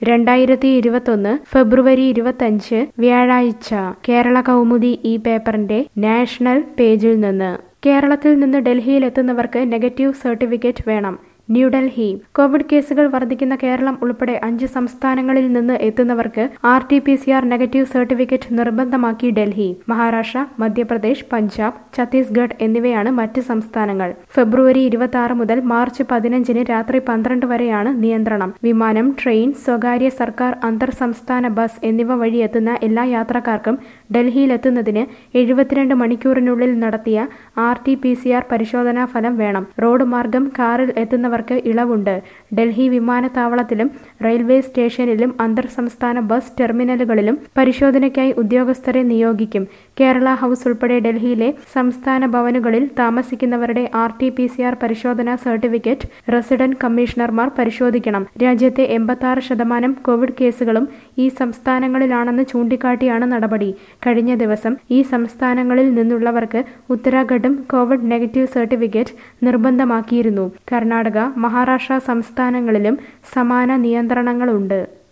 രണ്ടായിരത്തി ഇരുപത്തൊന്ന് ഫെബ്രുവരി ഇരുപത്തഞ്ച് വ്യാഴാഴ്ച കേരള കൗമുദി ഈ പേപ്പറിന്റെ നാഷണൽ പേജിൽ നിന്ന് കേരളത്തിൽ നിന്ന് ഡൽഹിയിലെത്തുന്നവർക്ക് നെഗറ്റീവ് സർട്ടിഫിക്കറ്റ് വേണം ന്യൂഡൽഹി കോവിഡ് കേസുകൾ വർദ്ധിക്കുന്ന കേരളം ഉൾപ്പെടെ അഞ്ച് സംസ്ഥാനങ്ങളിൽ നിന്ന് എത്തുന്നവർക്ക് R T P C R negative certificate നിർബന്ധമാക്കി ഡൽഹി മഹാരാഷ്ട്ര മധ്യപ്രദേശ് പഞ്ചാബ് ഛത്തീസ്ഗഡ് എന്നിവയാണ് മറ്റ് സംസ്ഥാനങ്ങൾ ഫെബ്രുവരി ഇരുപത്തി ആറ് മുതൽ മാർച്ച് പതിനഞ്ചിന് രാത്രി പന്ത്രണ്ട് വരെയാണ് നിയന്ത്രണം വിമാനം ട്രെയിൻ സ്വകാര്യ സർക്കാർ അന്തർ സംസ്ഥാന ബസ് എന്നിവ വഴി എത്തുന്ന എല്ലാ യാത്രക്കാർക്കും ഡൽഹിയിലെത്തുന്നതിന് എഴുപത്തിരണ്ട് മണിക്കൂറിനുള്ളിൽ നടത്തിയ R T P C R പരിശോധനാ ഫലം വേണം റോഡ് മാർഗം കാറിൽ എത്തുന്നവർക്ക് ഇളവുണ്ട് ഡൽഹി വിമാനത്താവളത്തിലും റെയിൽവേ സ്റ്റേഷനിലും അന്തർ സംസ്ഥാന ബസ് ടെർമിനലുകളിലും പരിശോധനയ്ക്കായി ഉദ്യോഗസ്ഥരെ നിയോഗിക്കും കേരള ഹൗസ് ഉൾപ്പെടെ ഡൽഹിയിലെ സംസ്ഥാന ഭവനുകളിൽ താമസിക്കുന്നവരുടെ R T P C R പരിശോധനാ സർട്ടിഫിക്കറ്റ് റെസിഡന്റ് കമ്മീഷണർമാർ പരിശോധിക്കണം രാജ്യത്തെ എൺപത്തി ശതമാനം കോവിഡ് കേസുകളും ഈ സംസ്ഥാനങ്ങളിലാണെന്ന് ചൂണ്ടിക്കാട്ടിയാണ് നടപടി കഴിഞ്ഞ ദിവസം ഈ സംസ്ഥാനങ്ങളിൽ നിന്നുള്ളവർക്ക് ഉത്തരാഖണ്ഡും കോവിഡ് നെഗറ്റീവ് സർട്ടിഫിക്കറ്റ് നിർബന്ധമാക്കിയിരുന്നു കർണാടക മഹാരാഷ്ട്ര സംസ്ഥാനങ്ങളിലും സമാന നിയന്ത്രണങ്ങളുണ്ട്